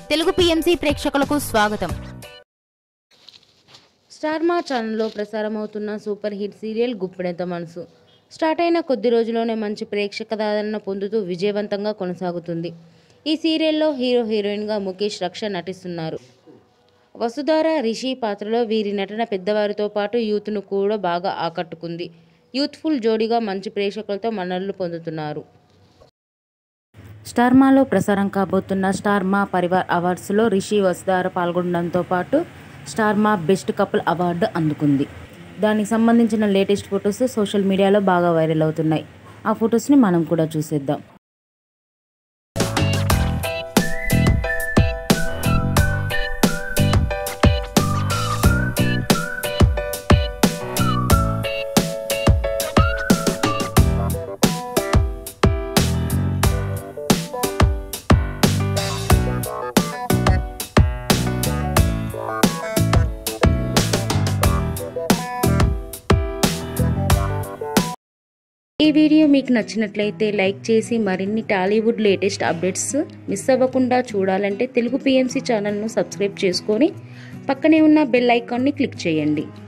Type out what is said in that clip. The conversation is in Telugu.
తెలుగు పిఎంసి ప్రేక్షకులకు స్వాగతం స్టార్ మా ఛానల్లో ప్రసారమవుతున్న super hit serial Guppedantha Manasu start అయిన కొద్ది రోజుల్లోనే మంచి ప్రేక్షకాదరణ పొందుతూ విజయవంతంగా కొనసాగుతుంది ఈ సీరియల్లో హీరో హీరోయిన్గా ముఖేష్ రక్ష నటిస్తున్నారు వసుధార రిషి పాత్రలో వీరి నటన పెద్దవారితో పాటు యూత్ను కూడా బాగా ఆకట్టుకుంది యూత్ఫుల్ జోడీగా మంచి ప్రేక్షకులతో మన్ననలు పొందుతున్నారు స్టార్ మాలో ప్రసారం కాబోతున్న స్టార్ మా పరివార్ అవార్డ్స్లో రిషి వసుధార పాల్గొనడంతో పాటు స్టార్ మా బెస్ట్ కపుల్ అవార్డు అందుకుంది దానికి సంబంధించిన లేటెస్ట్ ఫొటోస్ సోషల్ మీడియాలో బాగా వైరల్ అవుతున్నాయి ఆ ఫొటోస్ని మనం కూడా చూసేద్దాం ఈ వీడియో మీకు నచ్చినట్లయితే లైక్ చేసి మరిన్ని టాలీవుడ్ లేటెస్ట్ అప్డేట్స్ మిస్ అవ్వకుండా చూడాలంటే తెలుగు పిఎంసి ఛానల్ను సబ్స్క్రైబ్ చేసుకొని పక్కనే ఉన్న బెల్ ఐకాన్ని క్లిక్ చేయండి